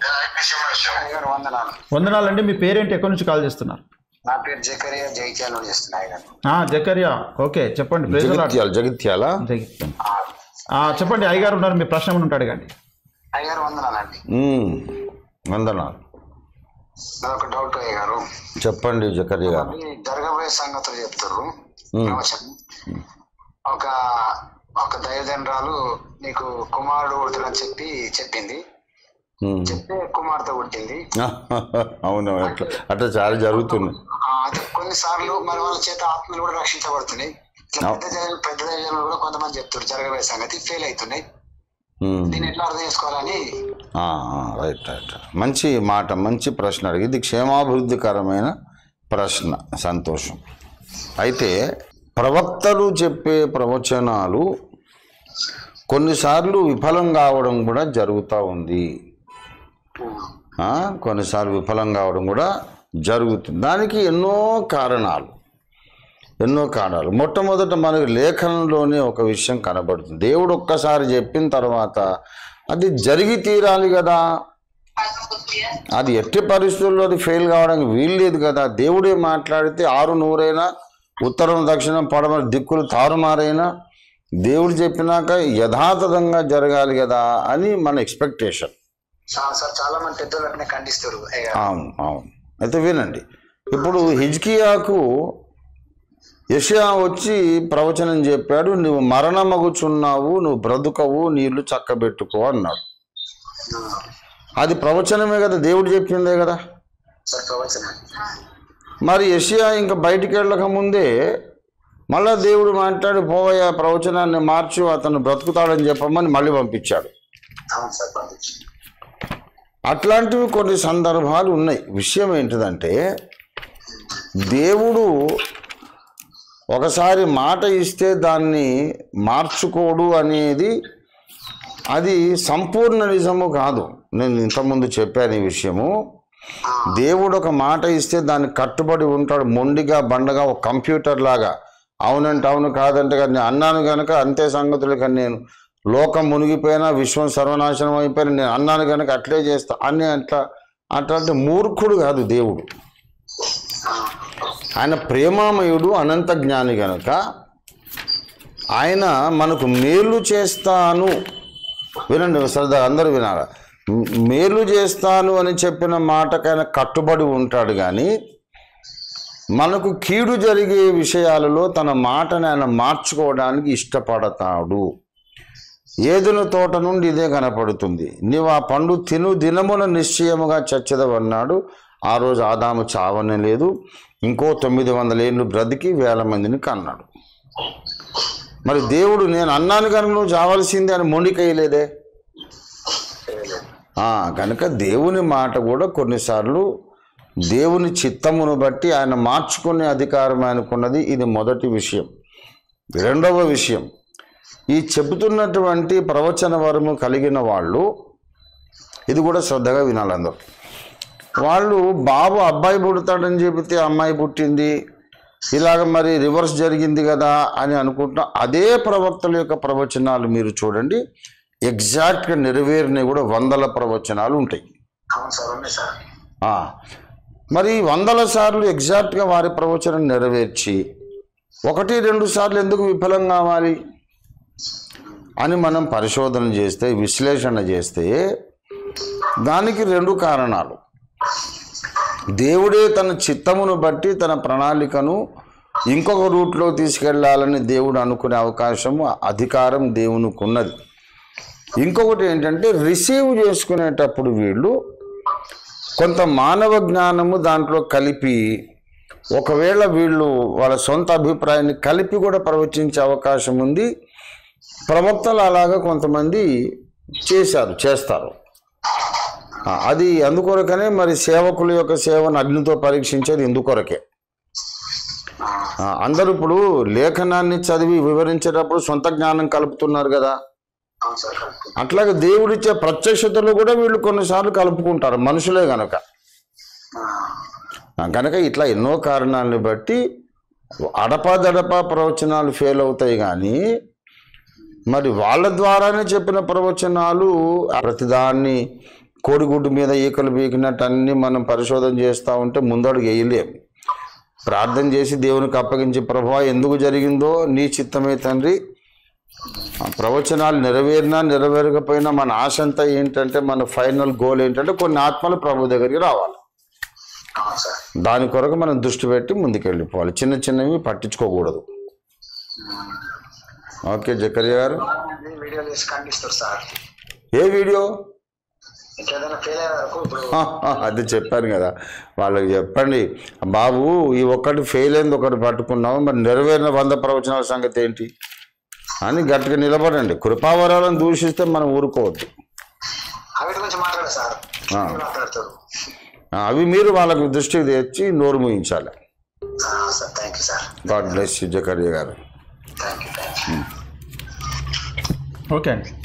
అయ్యగారు వందనాలు వందనాలండి మీ పేరేంటి ఎక్కడి నుంచి కాల్ చేస్తున్నారు నా పేరు జకరియా జైత్యాల నుండి చేస్తున్నా అయ్యగారు ఆ, జకర్యా ఓకే చెప్పండి ప్రైజ్ లార్డ్. జగిత్యాల జగిత్యాల జగిత్యాల. ఆ, చెప్పండి అయ్యగారు ఉన్నారు మీ ప్రశ్న ఏమైనా ఉంటాడు అడగండి అయ్యగారు వందనాలండి ఉమ్, వందనాలు అదొక డౌట్ అయ్యగారు చెప్పండి జకర్య గారు అది జరగబోయే సంగతులు చెప్తారు ఉమ్. ప్రవచనం ఒక ఒక దైవదండ్రాలు నీకు కుమారుడు పుడతాడని చెప్పి చెప్పింది ఉమ్. చెప్తే కుమార్తె పుట్టింది అవును అట్లా అట్లా చాలా జరుగుతున్నాయి ఆ, అది కొన్నిసార్లు మరి వాళ్ళ చేత ఆత్మలు కూడా రక్షించబడుతున్నాయి ఇట్లా పెద్ద దైవ- పెద్ద దైవజనులు కూడా కొంతమంది చెప్తారు జరగబోయే సంగతి ఫెయిల్ అవుతున్నాయి ఉమ్. దీన్ని ఎట్లా అర్థం చేసుకోవాలని ఆ, ఆ, రైట్ రైట్ మంచి మాట మంచి ప్రశ్న అడిగి ఇది క్షేమాభివృద్ధికరమైన ప్రశ్న సంతోషం అయితే ప్రవక్తలు చెప్పే ప్రవచనాలు కొన్నిసార్లు విఫలం కావడం కూడా జరుగుతూ ఉంది ఆ, కొన్నిసార్లు విఫలం కావడం కూడా జరుగుతుంది దానికి ఎన్నో కారణాలు ఎన్నో కారణాలు మొట్టమొదట మనకి లేఖనంలోనే ఒక విషయం కనబడుతుంది దేవుడు ఒక్కసారి చెప్పిన తర్వాత అది జరిగి తీరాలి కదా అది ఎట్టి పరిస్థితుల్లో అది ఫెయిల్ కావడానికి వీల్లేదు కదా దేవుడే మాట్లాడితే ఆరు నూరైనా ఉత్తరం దక్షిణం పడమ దిక్కులు తారుమారైనా దేవుడు చెప్పినాక యథాతథంగా జరగాలి కదా అని మన ఎక్స్పెక్టేషన్ సార్ సార్ చాలా మంది పెద్దలు అట్నే ఖండిస్తారు అయ్యగారు అవును అవును అయితే వినండి ఇప్పుడు హిజ్కియాకు యషయా వచ్చి ప్రవచనం చెప్పాడు నువ్వు మరణమగుచున్నావు నువ్వు బ్రతుకవు నీళ్లు చక్కబెట్టుకో అన్నాడు అది ప్రవచనమే కదా దేవుడు చెప్పిందే కదా సార్ ప్రవచనం మరి యషయా ఇంకా బయటికి వెళ్ళక ముందే మళ్ళా దేవుడు మాట్లాడి పోవయ్యా ప్రవచనాన్ని మార్చు అతను బ్రతుకుతాడని చెప్పమని మళ్ళీ పంపించాడు అవును సార్ పంపించి అట్లాంటివి కొన్ని సందర్భాలు ఉన్నాయి విషయం ఏంటిదంటే దేవుడు ఒకసారి మాట ఇస్తే దాన్ని మార్చుకోడు అనేది అది సంపూర్ణ నిజము కాదు నేను ఇంతకుముందు చెప్పాను ఈ విషయము దేవుడు ఒక మాట ఇస్తే దాన్ని కట్టుబడి ఉంటాడు మొండిగా బండగా ఒక కంప్యూటర్ లాగా అవునంటే అవును కాదంటే కానీ నేను అన్నాను కనుక అంతే సంగతులు కానీ నేను లోకం మునిగిపోయినా విశ్వం సర్వనాశనం అయిపోయినా నేను అన్నాను కనుక అట్లే చేస్తా అని అట్లా అట్లాంటి మూర్ఖుడు కాదు దేవుడు ఆయన ప్రేమామయుడు అనంత జ్ఞాని గనుక ఆయన మనకు మేలు చేస్తాను వినండి శ్రద్ధ అందరూ వినాలి మేలు చేస్తాను అని చెప్పిన మాటకైనా కట్టుబడి ఉంటాడు కానీ మనకు కీడు జరిగే విషయాలలో తన మాటని ఆయన మార్చుకోవడానికి ఇష్టపడతాడు ఏదున తోట నుండి ఇదే కనపడుతుంది నీవు ఆ పండు తిను దినమున నిశ్చయముగా చచ్చదవన్నాడు ఆ రోజు ఆదాము చావనే లేదు ఇంకో తొమ్మిది వందల ఏళ్ళు బ్రతికి వేల మందిని కన్నాడు మరి దేవుడు నేను అన్నాను కనుక నువ్వు చావాల్సిందే అని మొండికేయలేదే ఆ, కనుక దేవుని మాట కూడా కొన్నిసార్లు దేవుని చిత్తమును బట్టి ఆయన మార్చుకునే అధికారం ఆయనకున్నది ఇది మొదటి విషయం రెండవ విషయం ఈ చెబుతున్నటువంటి ప్రవచన వరము కలిగిన వాళ్ళు ఇది కూడా శ్రద్ధగా వినాలి అందరూ వాళ్ళు బాబు అబ్బాయి పుడతాడని చెబితే అమ్మాయి పుట్టింది ఇలాగ మరి రివర్స్ జరిగింది కదా అని అనుకుంటున్నా అదే ప్రవక్తల యొక్క ప్రవచనాలు మీరు చూడండి ఎగ్జాక్ట్గా నెరవేరినవి కూడా వందల ప్రవచనాలు ఉంటాయి అవును సార్ ఉన్నాయి సార్ ఆ, మరి వందల సార్లు ఎగ్జాక్ట్గా వారి ప్రవచనం నెరవేర్చి ఒకటి రెండు సార్లు ఎందుకు విఫలం కావాలి అని మనం పరిశోధన చేస్తే విశ్లేషణ చేస్తే దానికి రెండు కారణాలు దేవుడే తన చిత్తమును బట్టి తన ప్రణాళికను ఇంకొక రూట్లో తీసుకెళ్లాలని దేవుడు అనుకునే అవకాశము అధికారం దేవునికి ఉన్నది ఇంకొకటి ఏంటంటే రిసీవ్ చేసుకునేటప్పుడు వీళ్ళు కొంత మానవ జ్ఞానము దాంట్లో కలిపి ఒకవేళ వీళ్ళు వాళ్ళ సొంత అభిప్రాయాన్ని కలిపి కూడా ప్రవచించే అవకాశం ఉంది ప్రవక్తలు అలాగా కొంతమంది చేశారు చేస్తారు ఆ, అది అందుకొరకనే మరి సేవకుల యొక్క సేవను అగ్నితో పరీక్షించేది ఇందుకొరకే ఆ, అందరూ ఇప్పుడు లేఖనాన్ని చదివి వివరించేటప్పుడు సొంత జ్ఞానం కలుపుతున్నారు కదా అవును సార్ కరెక్ట్ అట్లాగే దేవుడిచ్చే ప్రత్యక్షతలు కూడా వీళ్ళు కొన్నిసార్లు కలుపుకుంటారు మనుషులే గనక ఆ, కనుక ఇట్లా ఎన్నో కారణాలను బట్టి అడపాదడపా ప్రవచనాలు ఫెయిల్ అవుతాయి కానీ మరి వాళ్ళ ద్వారానే చెప్పిన ప్రవచనాలు ప్రతిదాన్ని కోడిగుడ్డు మీద ఈకలు బీకినట్టు అన్ని మనం పరిశోధన చేస్తూ ఉంటే ముందడుగు వేయలేం ప్రార్థన చేసి దేవునికి అప్పగించి ప్రభా ఎందుకు జరిగిందో నీ చిత్తమే తండ్రి ఆ ప్రవచనాలు నెరవేరినా నెరవేరకపోయినా మన ఆశ అంతా ఏంటంటే మన ఫైనల్ గోల్ ఏంటంటే కొన్ని ఆత్మలు ప్రభు దగ్గరికి రావాలి అవును సార్ దాని కొరకు మనం దృష్టి పెట్టి ముందుకు వెళ్ళిపోవాలి చిన్న చిన్నవి పట్టించుకోకూడదు ఓకే జకర్య గారు వీడియోలు వేసి ఖండిస్తారు సార్ ఏ వీడియో ఇంకేదైనా ఫెయిల్ అయ్యే వరకు ఇప్పుడు అది చెప్పాను కదా వాళ్ళకి చెప్పండి బాబు ఈ ఒక్కటి ఫెయిల్ అయింది ఒకటి పట్టుకున్నాము మరి నెరవేరిన వంద ప్రవచనాల సంగతి ఏంటి అని గట్టిగా నిలబడండి కృపావరాలను దూషిస్తే మనం ఊరుకోవద్దు అవిటి గురించి మాట్లాడు సార్ ఆ. మాట్లాడతారు ఆ, అవి మీరు వాళ్ళకు దృష్టికి తెచ్చి నోరు ముయించాలి sir thank you sir God bless you Zakarya గారు thank you thank you okay అండి